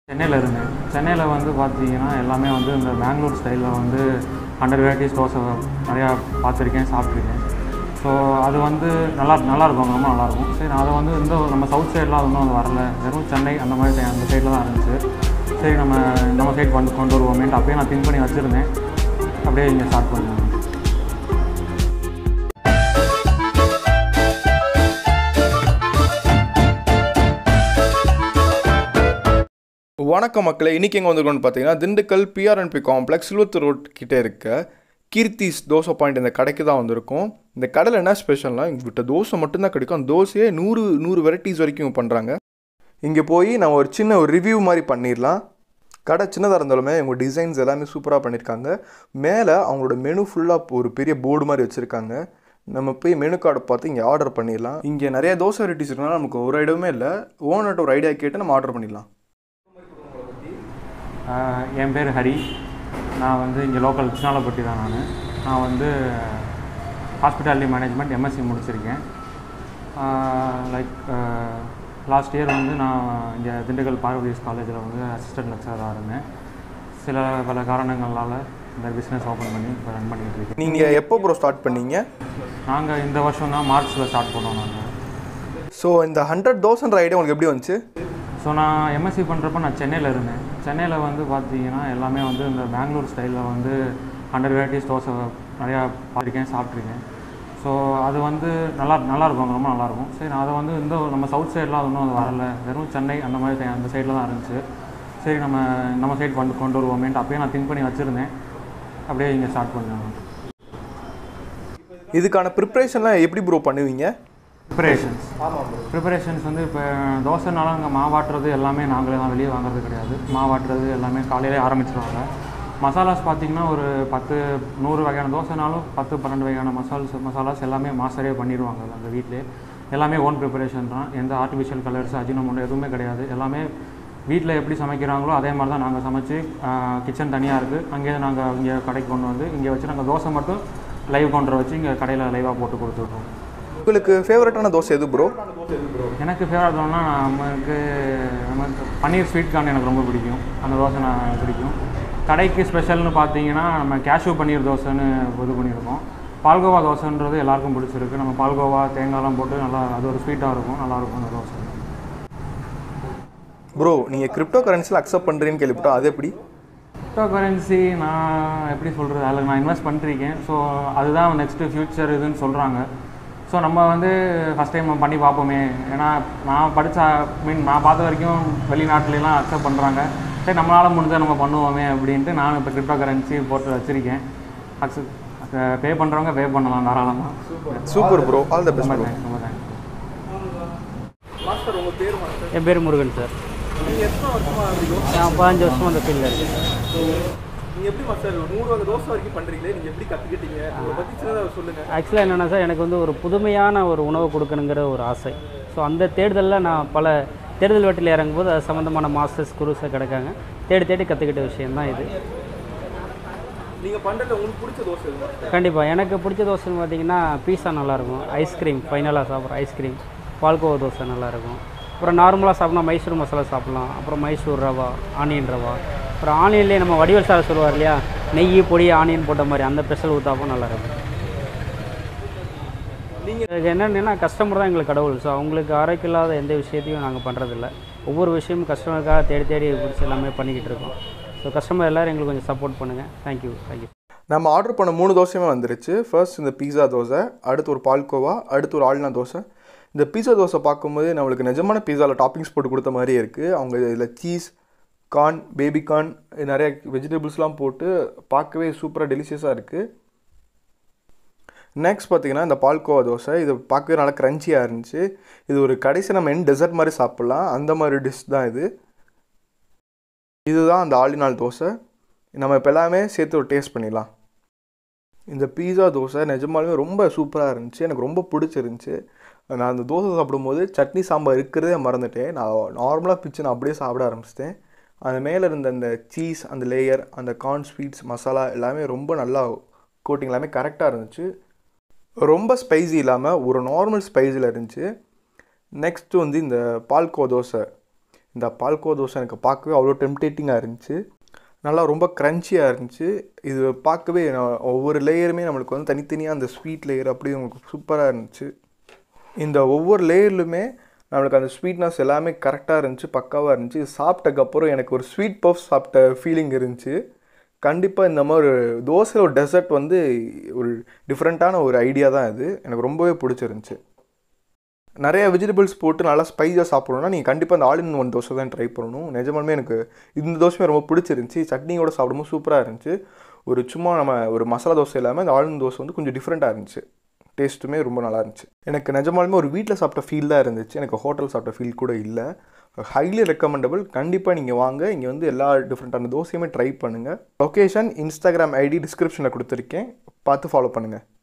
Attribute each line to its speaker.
Speaker 1: சென்னையில் இருந்தேன் சென்னையில் வந்து பார்த்தீங்கன்னா எல்லாமே வந்து இந்த பெங்களூர் ஸ்டைலில் வந்து ஹண்ட்ரட் வெரைட்டிஸ் தோசை நிறையா பார்த்துருக்கேன் சாப்பிட்ருக்கேன் ஸோ அது வந்து நல்லா நல்லா இருக்கும் ரொம்ப நல்லாயிருக்கும் சரி அதை வந்து இந்த நம்ம சவுத் சைட்லாம் ஒன்றும் அது வரல வெறும் சென்னை அந்த மாதிரி side- அந்த சைடில் தான் இருந்துச்சு சரி நம்ம நம்ம சைட் கொண்டு கொண்டு வருவோமேன்ட்டு அப்பயே நான் திங்க் பண்ணி வச்சுருந்தேன் அப்படியே இங்கே ஸ்டார்ட் பண்ணேன்
Speaker 2: வணக்கம் மக்களே இன்றைக்கி எங்கே வந்திருக்கோம்னு பார்த்தீங்கன்னா திண்டுக்கல் பிஆர்என்பி காம்ப்ளெக்ஸ் சில்வத்தூர் ரோட் கிட்டே இருக்க கீர்த்திஸ் தோசை பாயிண்ட் இந்த கடைக்கு தான் வந்திருக்கோம் இந்த கடையில் என்ன ஸ்பெஷல்னா இங்கிட்ட தோசை மட்டும்தான் கிடைக்கும் அந்த தோசையே நூறு நூறு வெரைட்டிஸ் வரைக்கும் பண்ணுறாங்க இங்கே போய் நம்ம ஒரு சின்ன ஒரு ரிவ்யூ மாதிரி பண்ணிடலாம் கடை சின்னதாக இருந்தாலுமே அவங்க டிசைன்ஸ் எல்லாமே சூப்பராக பண்ணியிருக்காங்க மேலே அவங்களோட மெனு ஃபுல்லாக ஒரு பெரிய போர்டு மாதிரி வச்சுருக்காங்க நம்ம போய் மெனு கார்டை பார்த்து இங்கே ஆர்டர் பண்ணிடலாம் இங்கே நிறைய தோசை வெரைட்டிஸ் இருக்கனால நமக்கு ஒரு ஐடமே இல்லை ஓனர்கிட்ட ஒரு ஐடியா கேட்டு நம்ம ஆர்டர் பண்ணிடலாம்
Speaker 1: ஆஹ் என் பேர் ஹரி நான் வந்து இங்கே லோக்கல் சின்னாலப்பட்டி தான் நான் நான் வந்து ஹாஸ்பிட்டாலிட்டி மேனேஜ்மெண்ட் எம்எஸ்சி முடிச்சிருக்கேன் லைக் லாஸ்ட் இயர் வந்து நான் இங்கே திண்டுக்கல் பார்வதிஸ் காலேஜில் வந்து அசிஸ்டன்ட் லெக்சராக இருந்தேன் சில பல காரணங்களால் இந்த பிஸ்னஸ் ஓப்பன் பண்ணி இப்போ ரன் பண்ணிகிட்டு இருக்கேன்
Speaker 2: நீங்கள் எப்போ ப்ரோ ஸ்டார்ட் பண்ணீங்க
Speaker 1: நாங்கள் இந்த வருஷம் தான் மார்ச்சில் ஸ்டார்ட் பண்ணோம் நாங்கள்
Speaker 2: ஸோ இந்த ஹண்ட்ரட் தௌசண்ட் ஐடியா உங்களுக்கு எப்படி வந்துச்சு
Speaker 1: ஸோ நான் எம்எஸ்சி பண்ணுறப்ப நான் சென்னையில் இருந்தேன் சென்னையில் வந்து பார்த்தீங்கன்னா எல்லாமே வந்து இந்த பெங்களூர் ஸ்டைலில் வந்து ஹண்ட்ரட் வெரைட்டிஸ் தோசை நிறையா பார்த்துருக்கேன் சாப்பிட்ருக்கேன் ஸோ அது வந்து நல்லா நல்லா இருக்கும் ரொம்ப நல்லாயிருக்கும் சரி நான் அதை வந்து இந்த நம்ம சவுத் சைட்லாம் ஒன்றும் அது வரல வெறும் சென்னை அந்த மாதிரி side- அந்த சைடில் தான் இருந்துச்சு சரி நம்ம நம்ம சைட் கொண்டு கொண்டு வருவோமேன்ட்டு அப்பயே நான் திங்க் பண்ணி வச்சுருந்தேன் அப்படியே இங்கே ஸ்டார்ட் பண்ணேன்
Speaker 2: இதுக்கான ப்ரிப்ரேஷன்லாம் எப்படி ப்ரோ பண்ணுவீங்க
Speaker 1: ப்ரிப்பரேஷன்ஸ் ப்ரிப்பரேஷன்ஸ் வந்து இப்போ தோசைனாலும் அங்கே மாவாட்டுறது எல்லாமே நாங்களே தான் வெளியே வாங்குறது கிடையாது மாவாட்டுறது எல்லாமே காலையிலே ஆரம்பிச்சிருவாங்க மசாலாஸ் பார்த்தீங்கன்னா ஒரு பத்து நூறு வகையான தோசைனாலும் பத்து பன்னெண்டு வகையான மசால்ஸ் மசாலாஸ் எல்லாமே மாஸ்டரே பண்ணிடுவாங்க அந்த வீட்டிலே எல்லாமே ஓன் ப்ரிப்பரேஷன் தான் எந்த ஆர்டிஃபிஷியல் கலர்ஸ் அஜினமோட்டோ எதுவுமே கிடையாது எல்லாமே வீட்டில் எப்படி சமைக்கிறாங்களோ அதே மாதிரி தான் நாங்கள் சமைச்சு கிச்சன் தனியாக இருக்குது அங்கேயே நாங்கள் இங்கே கடைக்கு கொண்டு வந்து இங்கே வச்சு நாங்கள் தோசை மட்டும் லைவ் கவுண்டர் வச்சு இங்கே கடையில் லைவாக போட்டு கொடுத்துட்றோம்
Speaker 2: உங்களுக்கு ஃபேவரட்டான தோசை எது ப்ரோ
Speaker 1: எனக்கு ஃபேவரட் தோணுன்னா நமக்கு நமக்கு பன்னீர் ஸ்வீட் கார்ன் எனக்கு ரொம்ப பிடிக்கும் அந்த தோசை நான் எனக்கு பிடிக்கும் கடைக்கு ஸ்பெஷல்னு பார்த்தீங்கன்னா நம்ம கேஷ்யூ பன்னீர் தோசைன்னு இது பண்ணியிருக்கோம் பால்கோவா தோசைன்றது எல்லாருக்கும் பிடிச்சிருக்கு நம்ம பால்கோவா தேங்காய்லாம் போட்டு நல்லா அது ஒரு ஸ்வீட்டாக இருக்கும் நல்லாயிருக்கும் அந்த தோசை
Speaker 2: ப்ரோ நீங்கள் கிரிப்டோ கரன்சியில் அக்செப்ட் பண்ணுறீன்னு கேள்விப்பட்டோம் அது எப்படி
Speaker 1: கிரிப்டோ கரன்சி நான் எப்படி சொல்கிறது அதில் நான் இன்வெஸ்ட் பண்ணிருக்கேன் ஸோ அதுதான் நெக்ஸ்ட்டு ஃப்யூச்சர் இதுன்னு சொல்கிறாங்க ஸோ நம்ம வந்து ஃபஸ்ட் டைம் பண்ணி பார்ப்போமே ஏன்னா நான் படித்த மீன் நான் பார்த்த வரைக்கும் வெளிநாட்டுலலாம் அக்செப்ட் பண்ணுறாங்க சரி நம்மளால் முடிஞ்சால் நம்ம பண்ணுவோமே அப்படின்ட்டு நான் இப்போ கிரிப்டோ கரன்சி போட்டு வச்சுருக்கேன் அக்செப்ட் பே பண்ணுறவங்க பே பண்ணலாம் தாராளமாக
Speaker 2: super bro all the best
Speaker 1: ரொம்ப
Speaker 2: ப்ரோ
Speaker 1: தேங்க்ஸ் ரொம்ப தேங்க்ஸ்
Speaker 2: மாஸ்டர் உங்கள் பேர் மாஸ்டர்
Speaker 3: என் பேர் முருகன் சார்
Speaker 2: நீங்கள் எத்தனை வருஷமாக இருக்கீங்க
Speaker 3: நான் பதினஞ்சு வருஷமாக அந்த ஃபீல்டில் இருக்கேன்
Speaker 2: நீங்கள் எப்படி மாஸ்டர் நூறு வகை தோசை வரைக்கும் பண்ணுறீங்களே நீங்கள் எப்படி கற்றுக்கிட்டீங்க அதை பற்றி சின்னதாக சொல்லுங்கள்
Speaker 3: ஆக்சுவலாக என்னென்னா சார் எனக்கு வந்து ஒரு புதுமையான ஒரு உணவு கொடுக்கணுங்கிற ஒரு ஆசை ஸோ அந்த தேடுதலில் நான் பல தேடுதல் வெட்டில் இறங்கும்போது அது சம்மந்தமான மாஸ்டர்ஸ் குருஸை கிடைக்காங்க தேடி தேடி கற்றுக்கிட்ட விஷயந்தான் இது
Speaker 2: நீங்கள் பண்ணுறதுல உங்களுக்கு பிடிச்ச தோசை எது மாஸ்டர்
Speaker 3: கண்டிப்பாக எனக்கு பிடிச்ச தோசைன்னு பார்த்தீங்கன்னா பீஸா நல்லாயிருக்கும் ஐஸ்கிரீம் ஃபைனலாக சாப்பிட்ற ஐஸ்கிரீம் பால்கோவா தோசை நல்லாயிருக்கும் அப்புறம் நார்மலாக சாப்பிட்னா மைசூர் மசாலா சாப்பிட்லாம் அப்புறம் மைசூர் ரவா ஆனியன் ரவா அப்புறம் ஆனியன்லேயே நம்ம வடிவல் சார் சொல்லுவார் இல்லையா நெய் பொடி ஆனியன் போட்ட மாதிரி அந்த ஸ்பெஷல் ஊத்தாப்பம் நல்லாயிருக்கும் நீங்கள் என்னென்னா கஸ்டமர் தான் எங்களுக்கு கடவுள் ஸோ அவங்களுக்கு ஆரோக்கியம் இல்லாத எந்த விஷயத்தையும் நாங்கள் பண்ணுறதில்ல ஒவ்வொரு விஷயமும் கஸ்டமருக்காக தேடி தேடி பிடிச்சி எல்லாமே பண்ணிக்கிட்டு இருக்கோம் ஸோ கஸ்டமர் எல்லோரும் எங்களுக்கு கொஞ்சம் சப்போர்ட் பண்ணுங்கள் தேங்க்யூ தேங்க்யூ
Speaker 2: நம்ம ஆர்டர் பண்ண மூணு தோசையுமே வந்துருச்சு ஃபர்ஸ்ட் இந்த பீஸா தோசை அடுத்து ஒரு பால்கோவா அடுத்து ஒரு ஆல்னா தோசை இந்த பீஸா தோசை பார்க்கும்போது நம்மளுக்கு நிஜமான பீஸாவில் டாப்பிங்ஸ் போட்டு கொடுத்த மாதிரியே இருக்குது அவங்க இதில் சீஸ் கார்ன் பேபி கார்ன் நிறைய வெஜிடபிள்ஸ்லாம் போட்டு பார்க்கவே சூப்பராக டெலிஷியஸாக இருக்குது நெக்ஸ்ட் பார்த்தீங்கன்னா இந்த பால்கோவா தோசை இது பார்க்கவே நல்லா க்ரன்ச்சியாக இருந்துச்சு இது ஒரு கடைசி நம்ம என் டெசர்ட் மாதிரி சாப்பிட்லாம் அந்த மாதிரி டிஷ் தான் இது இதுதான் அந்த ஆளினால் தோசை நம்ம இப்போ எல்லாமே சேர்த்து ஒரு டேஸ்ட் பண்ணிடலாம் இந்த பீஸா தோசை நிஜமாலுமே ரொம்ப சூப்பராக இருந்துச்சு எனக்கு ரொம்ப பிடிச்சிருந்துச்சி நான் அந்த தோசை சாப்பிடும்போது சட்னி சாம்பார் இருக்கிறதே மறந்துட்டேன் நான் நார்மலாக பிச்சு நான் அப்படியே சாப்பிட ஆரம்பிச்சிட்டேன் அது மேலே இருந்த அந்த சீஸ் அந்த லேயர் அந்த கார்ன் ஸ்வீட்ஸ் மசாலா எல்லாமே ரொம்ப நல்லா கோட்டிங் எல்லாமே கரெக்டாக இருந்துச்சு ரொம்ப ஸ்பைசி இல்லாமல் ஒரு நார்மல் ஸ்பைஸில் இருந்துச்சு நெக்ஸ்ட்டு வந்து இந்த பால்கோ தோசை இந்த பால்கோவா தோசை எனக்கு பார்க்கவே அவ்வளோ டெம்டேட்டிங்காக இருந்துச்சு நல்லா ரொம்ப க்ரன்ச்சியாக இருந்துச்சு இது பார்க்கவே நான் ஒவ்வொரு லேயருமே நம்மளுக்கு வந்து தனித்தனியாக அந்த ஸ்வீட் லேயர் அப்படி உங்களுக்கு சூப்பராக இருந்துச்சு இந்த ஒவ்வொரு லேயர்லுமே நம்மளுக்கு அந்த ஸ்வீட்னஸ் எல்லாமே கரெக்டாக இருந்துச்சு பக்காவாக இருந்துச்சு இது சாப்பிட்டக்கப்புறம் எனக்கு ஒரு ஸ்வீட் பஃப் சாப்பிட்ட ஃபீலிங் இருந்துச்சு கண்டிப்பாக இந்த மாதிரி ஒரு தோசையில் ஒரு டெசர்ட் வந்து ஒரு டிஃப்ரெண்ட்டான ஒரு ஐடியா தான் இது எனக்கு ரொம்பவே பிடிச்சிருந்துச்சு நிறைய வெஜிடபிள்ஸ் போட்டு நல்லா ஸ்பைஸாக சாப்பிடணும்னா நீங்கள் கண்டிப்பாக இந்த ஆல் இன் ஒன் தோசை தான் ட்ரை பண்ணணும் நிஜமாலுமே எனக்கு இந்த தோசையுமே ரொம்ப பிடிச்சிருந்துச்சி சட்னியோட சாப்பிடும்போது சூப்பராக இருந்துச்சு ஒரு சும்மா நம்ம ஒரு மசாலா தோசை இல்லாமல் இந்த ஆல் இன் தோசை வந்து கொஞ்சம் டிஃப்ரெண்ட்டாக இருந்துச்சு டேஸ்ட்டுமே ரொம்ப நல்லா இருந்துச்சு எனக்கு நிஜமாலுமே ஒரு வீட்டில் சாப்பிட்ட ஃபீல் தான் இருந்துச்சு எனக்கு ஹோட்டல் சாப்பிட்ட ஃபீல் கூட இல்லை ஹைலி ரெக்கமெண்டபிள் கண்டிப்பாக நீங்கள் வாங்க இங்கே வந்து எல்லா டிஃப்ரெண்ட்டான தோசையுமே ட்ரை பண்ணுங்கள் லொக்கேஷன் இன்ஸ்டாகிராம் ஐடி டிஸ்கிரிப்ஷனில் கொடுத்துருக்கேன் பார்த்து ஃபாலோ பண்ணுங்கள்